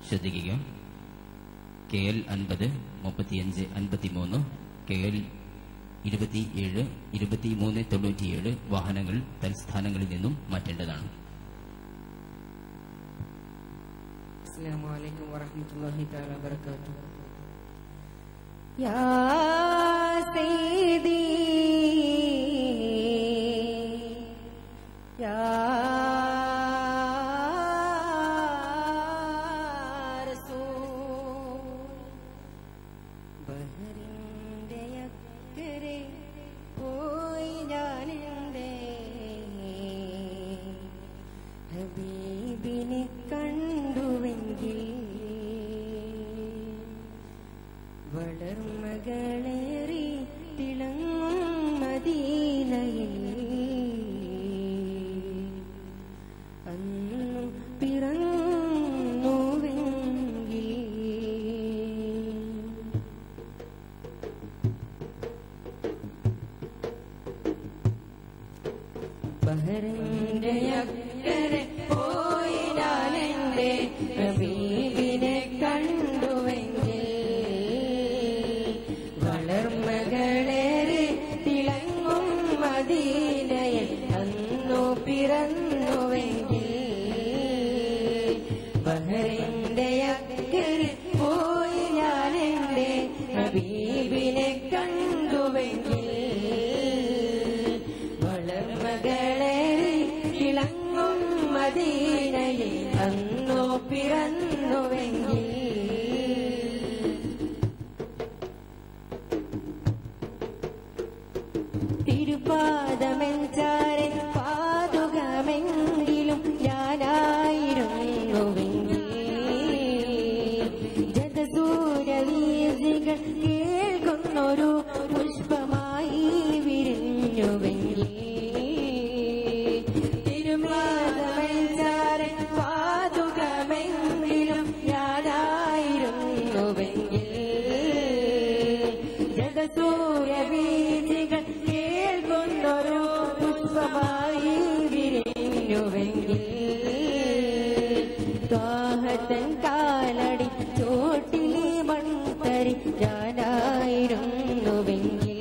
ശ്രദ്ധിക്കുക K L അൻപത് മുപ്പത്തിയഞ്ച് അൻപത്തിമൂന്ന് കെ എൽ ഇരുപത്തിയേഴ് ഇരുപത്തിമൂന്ന് തൊണ്ണൂറ്റിയേഴ് വാഹനങ്ങൾ തൽസ്ഥാനങ്ങളിൽ നിന്നും മാറ്റേണ്ടതാണ് السلام عليكم ورحمة الله تعالى وبركاته يا سيدي يا رسول ബഹറിന്റെ അക്കരെ പോയി ഞാനെന്റെ ഹബീബിനെ കണ്ടുവെങ്കിൽ വളർമകളേറി തിളങ്ങും മദീനയിൽ അന്നും പിറന്നുവെങ്കിൽ ബഹറിന്റെ അക്കരെ പോയി ഞാനെന്റെ ഹബീബിനെ കണ്ടുവെങ്കിൽ വളർമകളേറെ തിളങ്ങും മദീനയിൽ അന്നു പിറന്നുവെങ്കിൽ ബഹറിന്റെ അക്കരെ പോയി ഞാനെന്റെ ഹബീബിനെ കണ്ടുവെങ്കിൽ വളർമകളേറെ ഇളങ്ങും മദീനയിൽ അന്നു പിറന്നുവെങ്കിൽ തിരുപാദമെഞ്ചാരെ പാതുകമെങ്കിലും ഞാനായിരുന്നുവെങ്കിൽ ജഗസൂരവീസികൾ കേൾക്കുന്നൊരു പുഷ്പമായി വിരിഞ്ഞുവെങ്കിൽ തിരുമാതമെഞ്ചാരെ പാതുകമെങ്കിലും ഞാനായിരുന്നുവെങ്കിൽ ജഗസൂരവീതികൾ കേൾക്കുന്നൊരു പുഷ്പമായി വിരിഞ്ഞുവെങ്കിൽ ത്വാഹത്തൻ കാലടി ചോട്ടിലെ മൺതരി ഞാനായിരുന്നുവെങ്കിൽ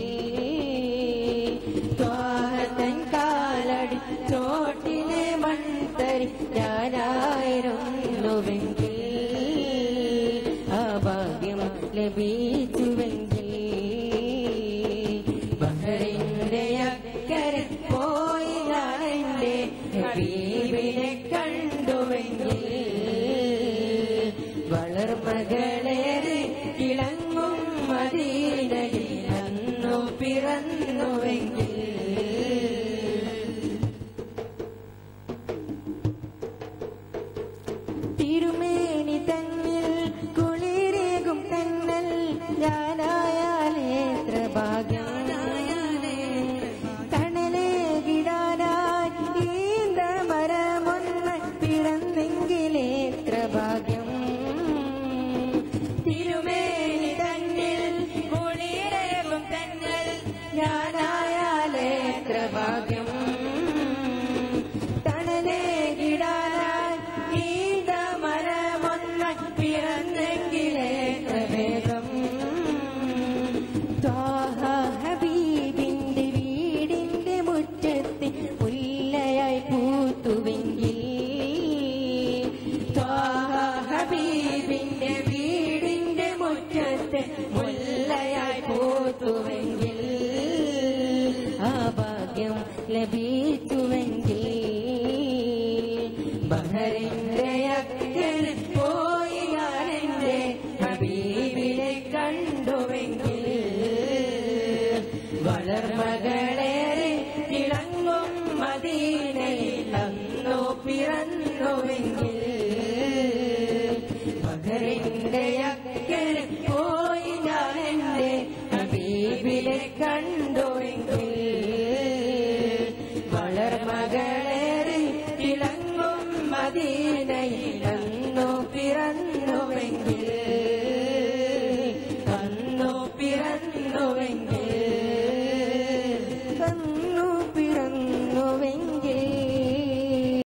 ത്വാഹത്തൻ കാലടി ചോട്ടിലെ മൺതരി ഞാനായിരുന്നുവെങ്കിൽ ആ ഭാഗ്യം ലഭിച്ചുവെങ്കിൽ ബഹറിന്റെ അക്കരെ പോയി ഞാനെന്റെ ഹബീബിനെ കണ്ടുവെങ്കിൽ വളർമകളേറെ ഇളങ്ങും മദീനയിൽ അന്നു പിറന്നുവെങ്കിൽ തിരുമേനി തന്നിൽ കുളിരേകും തന്നൽ ഞാനായാലേ എത്ര ഭാഗ്യം തണലേകിടാനായി ഈന്ത മരമൊന്ന് പിറന്നെങ്കിലേ എത്ര ഭാഗ്യം തിരുമേനി തന്നിൽ കുളിരേകും തന്നൽ ഞാനായാലേ എത്ര ഭാഗ്യം തണലേകിടാനായി ഈന്ത മരമൊന്ന് പിറന്നെങ്കിലേ പ്രവേഗം ത്വാഹ ഹബീബിന്റെ വീടിന്റെ മുറ്റത്ത് മുല്ലയായി പൂത്തുവെങ്കിൽ ത്വാഹ ഹബീബിന്റെ വീടിന്റെ മുറ്റത്ത് മുല്ലയായി പൂത്തുവെങ്കിൽ ആ ഭാഗ്യം ലഭിച്ചുവെങ്കിൽ ബഹറിന്റെ അക്കരെ പോയി ഞാനെന്റെ ഹബീബിനെ കണ്ടുവെങ്കിൽ വളർമകളേറെ തിളങ്ങും മദീനയിൽ അന്നു പിറന്നുവെങ്കിൽ